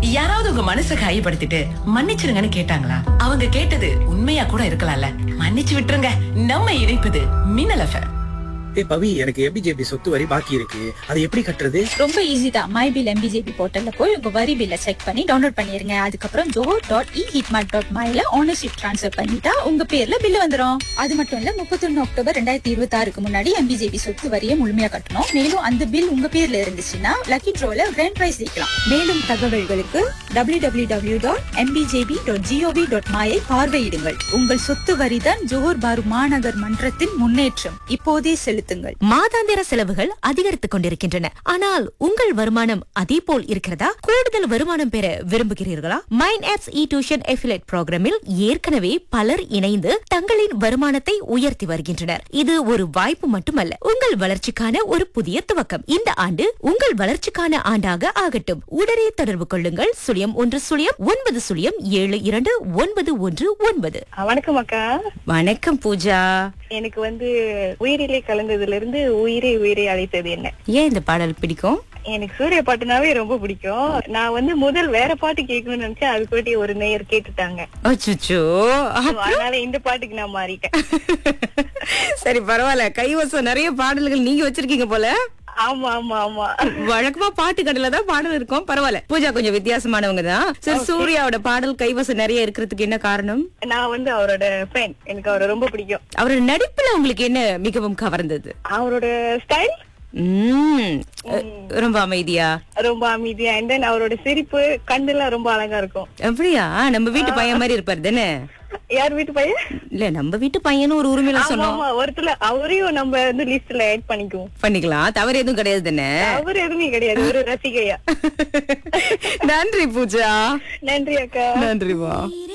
யாராவது உங்க மனசை காயப்படுத்திட்டு மன்னிச்சிருங்கன்னு கேட்டாங்களா அவங்க கேட்டது உண்மையா கூட இருக்கலாம்ல மன்னிச்சு விட்டுருங்க நம்ம இணைப்பது மின்னல் எஃப்எம் ஏய் பவி எனக்கு எபிஜேபி சொத்து வரி பாக்கி இருக்கு அதை எப்படி கட்டுறது ரொம்ப ஈஸி தான் மை பில் எம்பிஜேபி போர்ட்டல்ல போய் உங்க வரி பில்ல செக் பண்ணி டவுன்லோட் பண்ணிருங்க அதுக்கப்புறம் ஜோஹோ டாட் இ ஹிட்மார்ட் டாட் மைல ஓனர்ஷிப் ட்ரான்ஸ்ஃபர் பண்ணிட்டா உங்க பேர்ல பில் வந்துரும் அது மட்டும் இல்ல முப்பத்தொன்னு அக்டோபர் ரெண்டாயிரத்தி இருபத்தி ஆறுக்கு முன்னாடி எம்பிஜேபி சொத்து வரியை முழுமையா கட்டணும் மேலும் அந்த பில் உங்க பேர்ல இருந்துச்சுன்னா லக்கி ட்ரோல கிராண்ட் பிரைஸ் ஜெயிக்கலாம் மேலும் தகவல்களுக்கு W W W dot MBJP dot GOV dot மாயை பார்வையிடுங்கள் உங்கள் சொத்து வரிதான் ஜோஹர் பாரு மாநகர் மன்றத்தின் முன்னேற்றம் இப்போதே செலுத்துங்கள் மாதாந்திர செலவுகள் அதிகரித்துக் கொண்டிருக்கின்றன ஆனால் உங்கள் வருமானம் அதே போல் இருக்கிறதா கூடுதல் வருமானம் பெற விரும்புகிறீர்களா mind apps e tuition affiliate ப்ரோக்ராமில் ஏற்கனவே பலர் இணைந்து தங்களின் வருமானத்தை உயர்த்தி வருகின்றனர் இது ஒரு வாய்ப்பு மட்டுமல்ல உங்கள் வளர்ச்சிக்கான ஒரு புதிய துவக்கம் இந்த ஆண்டு உங்கள் வளர்ச்சிக்கான ஆண்டாக ஆகட்டும் உடனே தொடர்பு கொள்ளுங்கள் சுழியம் ஒன்று சுழியம் ஒன்பது சுழியம் ஏழு இரண்டு ஒன்பது ஒன்று ஒன்பது வணக்கம் அக்கா வணக்கம் பூஜா எனக்கு வந்து உயிரிலே கலந்ததுல இருந்து உயிரே உயிரை அழைத்தது என்ன ஏன் இந்த பாடல் பிடிக்கும் எனக்கு சூர்யா பாட்டுனாவே ரொம்ப பிடிக்கும் நான் வந்து முதல் வேற பாட்டு கேட்கணும்னு நினைச்சேன் அதுக்குள்ளே ஒரு நேயர் கேட்டுட்டாங்க அச்சோ So, அதனால இந்த பாட்டுக்கு நான் மாறிட்டேன் சரி பரவாயில்ல கைவசம் நிறைய பாடல்கள் நீங்க வச்சிருக்கீங்க போல ஆமா ஆமா ஆமா வழக்கமா பாட்டு கடையில தான் பாடல் இருக்கும் பரவாயில்ல பூஜா கொஞ்சம் வித்தியாசமானவங்க தான் சரி சூர்யாவோட பாடல் கைவசம் நிறைய இருக்கிறதுக்கு என்ன காரணம் நான் வந்து அவரோட ஃபேன் எனக்கு அவரை ரொம்ப பிடிக்கும் அவரோட நடிப்புல உங்களுக்கு என்ன மிகவும் கவர்ந்தது அவரோட ஸ்டைல் உம் ரொம்ப அமைதியா ரொம்ப அமைதியா அண்ட் தென் அவரோட சிரிப்பு கண்ணெல்லாம் ரொம்ப அழகா இருக்கும் அப்படியா நம்ம வீட்டு பையன் மாதிரி இருப்பாரு தானே யார் வீட்டு பையன் இல்ல நம்ம வீட்டு பையனும் ஒரு உரிமையில ஆமா சொன்னோம் ஆமா ஒருத்தல அவரையும் நம்ம வந்து லிஸ்ட்ல ஆட் பண்ணிக்குவோம் பண்ணிக்கலாம் தவறு எதுவும் கிடையாது தானே அவர் எதுவுமே கிடையாது ஒரு ரசிகையா நன்றி பூஜா நன்றி அக்கா நன்றி வா